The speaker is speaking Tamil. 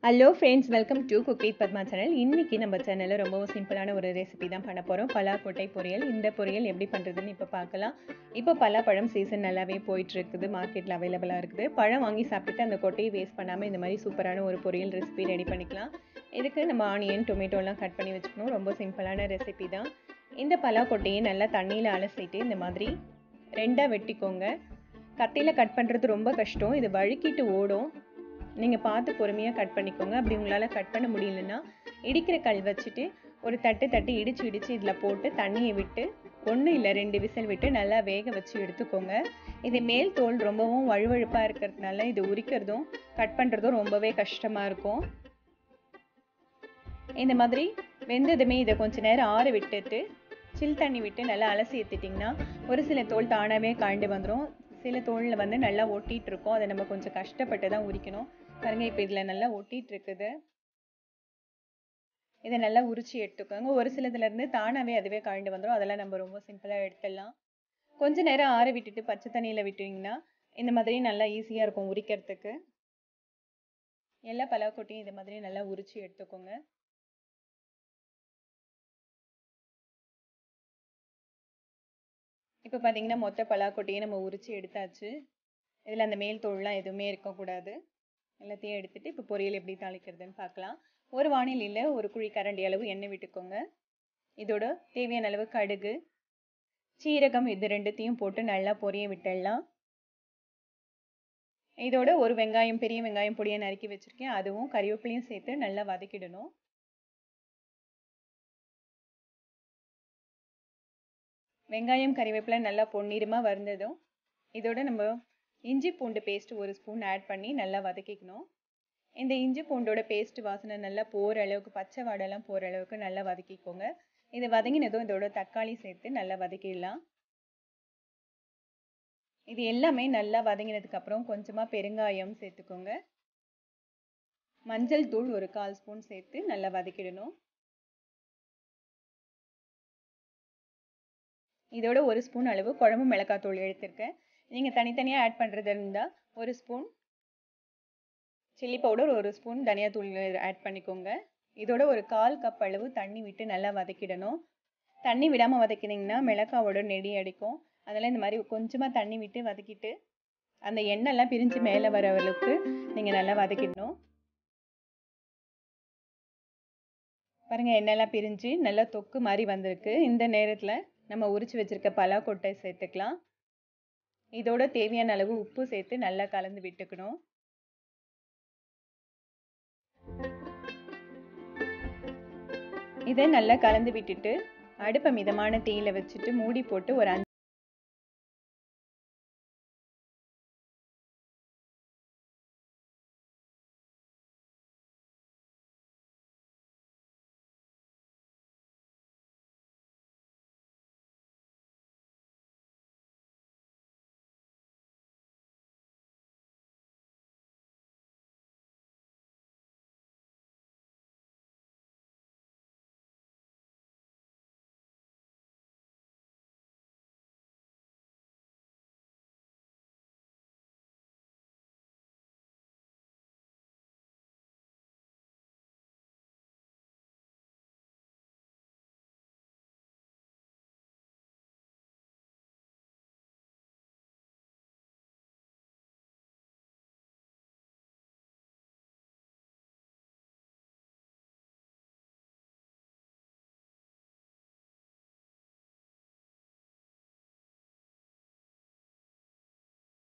hello friends welcome to cook with Padma channel இன்றைக்கி நம்ம சேனலில் ரொம்பவும் சிம்பிளான ஒரு ரெசிபி தான் பண்ண போகிறோம் பலாக்கொட்டை பொரியல் இந்த பொரியல் எப்படி பண்ணுறதுன்னு இப்போ பார்க்கலாம் இப்போ பலாப்பழம் சீசன் நல்லாவே போயிட்டுருக்குது மார்க்கெட்டில் அவைலபிளாக இருக்குது பழம் வாங்கி சாப்பிட்டுட்டு அந்த கொட்டையை வேஸ்ட் பண்ணாமல் இந்த மாதிரி சூப்பரான ஒரு பொரியல் ரெசிபி ரெடி பண்ணிக்கலாம் இதுக்கு நம்ம ஆனியன் டொமேட்டோலாம் கட் பண்ணி வச்சுக்கணும் ரொம்ப சிம்பிளான ரெசிபி தான் இந்த பலாக்கொட்டையை நல்லா தண்ணியில் அலசிட்டு இந்த மாதிரி ரெண்டாக வெட்டிக்கோங்க கத்தியில் கட் பண்ணுறது ரொம்ப கஷ்டம் இது வழுக்கிட்டு ஓடும் நீங்கள் பார்த்து பொறுமையாக கட் பண்ணிக்கோங்க அப்படி உங்களால் கட் பண்ண முடியலன்னா இடிக்கிற கல் வச்சுட்டு ஒரு தட்டு தட்டு இடித்து இடித்து இதில் போட்டு தண்ணியை விட்டு ஒன்று இல்லை ரெண்டு விசில் விட்டு நல்லா வேக வச்சு எடுத்துக்கோங்க இது மேல் தோல் ரொம்பவும் வழுவழுப்பாக இருக்கிறதுனால இது உரிக்கிறதும் கட் பண்ணுறதும் ரொம்பவே கஷ்டமாக இருக்கும் இந்த மாதிரி வெந்ததுமே இதை கொஞ்சம் நேரம் ஆற விட்டுட்டு சில் தண்ணி விட்டு நல்லா அலசி எடுத்துட்டிங்கன்னா ஒரு சில தோல் தானாகவே காய்ந்து வந்துடும் சில தோலில் வந்து நல்லா ஒட்டிகிட்டு இருக்கும் அதை நம்ம கொஞ்சம் கஷ்டப்பட்டு தான் உரிக்கணும் பாருங்கள் இப்போ இதில் நல்லா ஒட்டிகிட்டு இருக்குது இதை நல்லா உரிச்சு எடுத்துக்கோங்க ஒரு சிலதுலேருந்து தானாகவே அதுவே காய்ந்து வந்துடும் அதெல்லாம் நம்ம ரொம்ப சிம்பிளாக எடுத்துடலாம் கொஞ்ச நேரம் ஆற விட்டுட்டு பச்சை தண்ணியில் விட்டிங்கன்னா இந்த மாதிரி நல்லா ஈஸியாக இருக்கும் உரிக்கிறதுக்கு எல்லா பலாக்கொட்டையும் இது மாதிரி நல்லா உரிச்சு எடுத்துக்கோங்க இப்போ பார்த்தீங்கன்னா மொத்த பலாக்கொட்டையை நம்ம உரித்து எடுத்தாச்சு இதில் அந்த மேல் தோல்லாம் எதுவுமே இருக்கக்கூடாது எல்லாத்தையும் எடுத்துகிட்டு இப்போ பொரியல் எப்படி தாளிக்கிறதுன்னு பார்க்கலாம் ஒரு வானிலையில் ஒரு குழி கரண்டி அளவு எண்ணெய் விட்டுக்கோங்க இதோட தேவையான அளவு கடுகு சீரகம் இது ரெண்டுத்தையும் போட்டு நல்லா பொரிய விட்டுடலாம் இதோட ஒரு வெங்காயம் பெரிய வெங்காயம் பொடியை நறுக்கி வச்சுருக்கேன் அதுவும் கறிவேப்பிலையும் சேர்த்து நல்லா வதக்கிடணும் வெங்காயம் கறிவேப்பிலை நல்லா பொன்னிறமாக வந்ததும் இதோட நம்ம இஞ்சி பூண்டு பேஸ்ட் ஒரு ஸ்பூன் ஆட் பண்ணி நல்லா வதக்கிக்கணும் இந்த இஞ்சி பூண்டோட பேஸ்ட் வாசனை நல்லா போகிற அளவுக்கு பச்சை வாடெல்லாம் போகிற அளவுக்கு நல்லா வதக்கிக்கோங்க இது வதங்கினதும் இதோட தக்காளி சேர்த்து நல்லா வதக்கிடலாம் இது எல்லாமே நல்லா வதங்கினதுக்கப்புறம் கொஞ்சமாக பெருங்காயம் சேர்த்துக்கோங்க மஞ்சள் தூள் ஒரு கால் ஸ்பூன் சேர்த்து நல்லா வதக்கிடணும் இதோட ஒரு ஸ்பூன் அளவு குழம்பு மிளகாய் தூள் எடுத்திருக்கேன் நீங்கள் தனித்தனியாக ஆட் பண்ணுறது இருந்தால் ஒரு ஸ்பூன் சில்லி பவுடர் ஒரு ஸ்பூன் தனியாத்தூள் ஆட் பண்ணிக்கோங்க இதோட ஒரு கால் கப் அளவு தண்ணி விட்டு நல்லா வதக்கிடணும் தண்ணி விடாமல் வதக்கினீங்கன்னா மிளகாவோட நெடி அடிக்கும் அதெல்லாம் இந்த மாதிரி கொஞ்சமாக தண்ணி விட்டு வதக்கிட்டு அந்த எண்ணெய்லாம் பிரிஞ்சு மேலே வர அளவுக்கு நீங்கள் நல்லா வதக்கிடணும் பாருங்கள் எண்ணெய்லாம் பிரிஞ்சு நல்லா தொக்கு மாதிரி வந்திருக்கு இந்த நேரத்தில் நம்ம உரிச்சு வச்சிருக்க பலாக்கொட்டை சேர்த்துக்கலாம் இதோட தேவையான அளவு உப்பு சேர்த்து நல்லா கலந்து விட்டுக்கணும் இதை நல்லா கலந்து விட்டுட்டு அடுப்பை மிதமான தீயில வச்சுட்டு மூடி போட்டு ஒரு